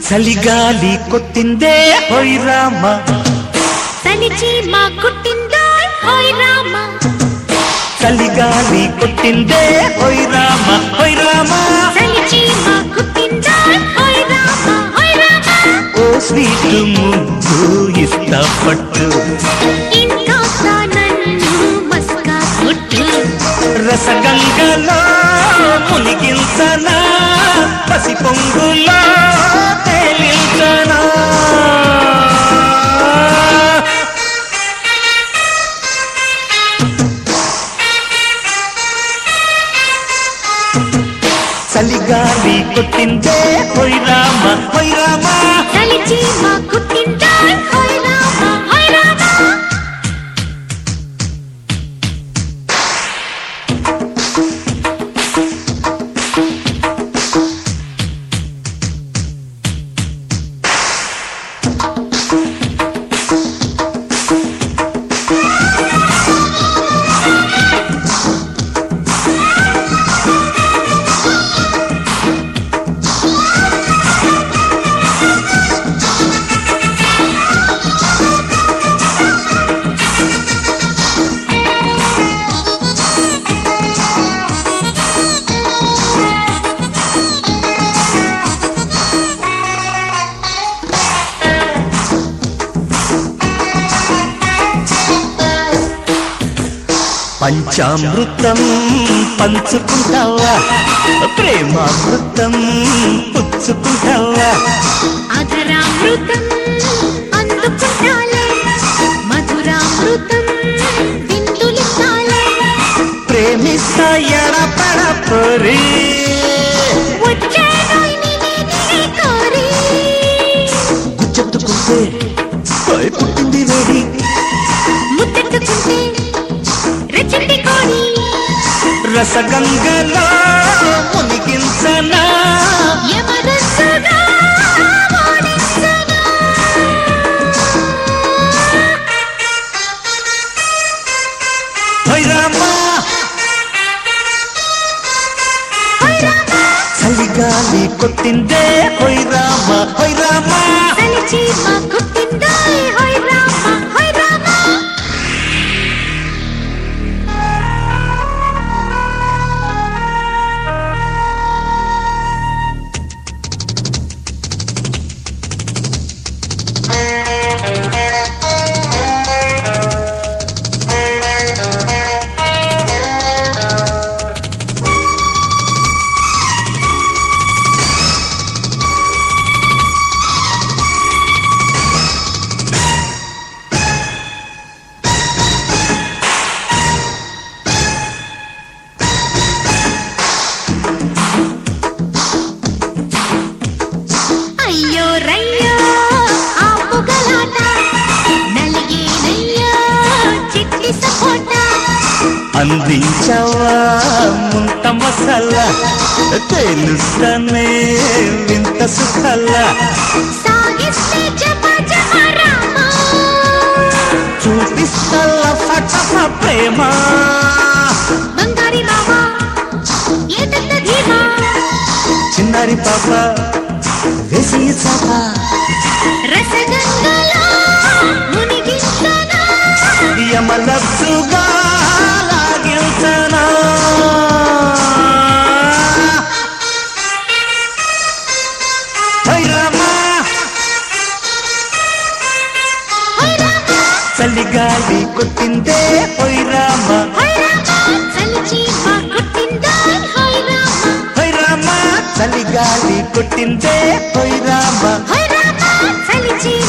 చలిగాలి కొట్టిందే హోయ్ రామ తలిచి మా కుట్టిందో హోయ్ రామ చలిగాలి కొట్టిందే హోయ్ రామ హోయ్ రామ తలిచి మా కుట్టిందో హోయ్ రామ హోయ్ రామ ఓ స్వీట్ ముద్దు ఇష్టపట్టు ఇంకాస్త నన్ను మస్కా ముట్టు రసగంగలో మునిగించనా పసి పొంగులో తేలించనా చలిగాలి కొట్టిందే హోయ్ రామ హోయ్ రామ తలిచి మా కుట్టిందో హోయ్ రామ హోయ్ రామ పంచామృతం పంచుకుంటావా ప్రేమామృతం పుచ్చుకుంటావా అధరామృతం అందుకుంటాలే మధురామృతం విందులిస్తాలే ప్రేమిస్తా ఎడపడ పొరి వచ్చేనోయ్ నినే నినే కోరి గుచ్చెత్తుకుంటే పై పుట్టింది వేడి ముద్దెట్టుకుంటే రెచ్చటి కోడి రసగంగలో మునిగించనా యమరసుగా ఓడించనా హోయ్ రామా హోయ్ రామ చలిగాలి కొట్టిందే హోయ్ రామ హోయ్ రామా తలిచి మా కుట్టిందోయ్ హోయ్ రామ హోయ్ రామ అయ్యో రయ్యో ఆ పొగలాట నలిగేనయ్యో చిట్టి సపోటా అందించవా ముంత మసాలా తెలుస్తానే వింత సుఖాలా సాగిస్తే జప జప రామ చూపిస్తా ఫటఫ ప్రేమ బంగారి రామ ఏటంత ధీమా చిన్నారి పాప వేసి చాప రసగంగలో మునిగించనా యమలబ్సుగా లాగించనా హై రామా హోయ్ రామ చలిగాలి కొట్టిందే హోయ్ రామ హోయ్ రామ చలిచి మా కుట్టిందోయ్ హోయ్ రామ హోయ్ రామ చలిగాలి కొట్టిందే హోయ్ రామ హోయ్ రామ చలిచి